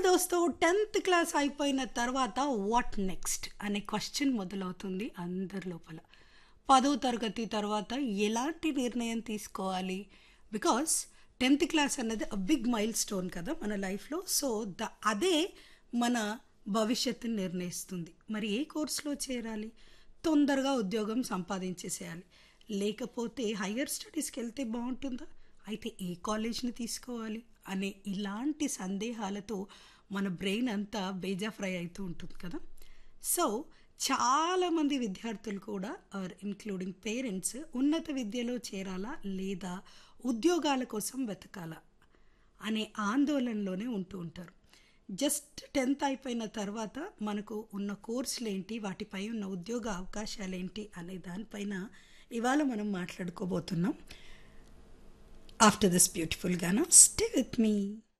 well దోస్తో tenth class అయిపోయిన తర్వాత what next అనే క్వశ్చన్ మొదలవుతుంది అందరి లోపల పదో తరగతి తర్వాత ఎలాంటి నిర్ణయం తీసుకోవాలి బికాస్ టెన్త్ క్లాస్ అన్నది బిగ్ మైల్ స్టోన్ కదా మన లైఫ్లో సో ద అదే మన భవిష్యత్తుని నిర్ణయిస్తుంది మరి ఏ కోర్సులో చేరాలి తొందరగా ఉద్యోగం సంపాదించేసేయాలి లేకపోతే హయ్యర్ స్టడీస్కి వెళ్తే బాగుంటుందా అయితే ఏ కాలేజ్ని తీసుకోవాలి అనే ఇలాంటి సందేహాలతో మన బ్రెయిన్ అంతా బేజా ఫ్రై అవుతూ ఉంటుంది కదా సో చాలామంది విద్యార్థులు కూడా ఆర్ ఇంక్లూడింగ్ పేరెంట్స్ ఉన్నత విద్యలో చేరాలా లేదా ఉద్యోగాల కోసం వెతకాలా అనే ఆందోళనలోనే ఉంటూ ఉంటారు జస్ట్ టెన్త్ అయిపోయిన తర్వాత మనకు ఉన్న కోర్సులు ఏంటి వాటిపై ఉన్న ఉద్యోగ అవకాశాలు ఏంటి అనే దానిపైన ఇవాళ మనం మాట్లాడుకోబోతున్నాం ఆఫ్టర్ దిస్ బ్యూటిఫుల్ గానా స్టే విత్ మీ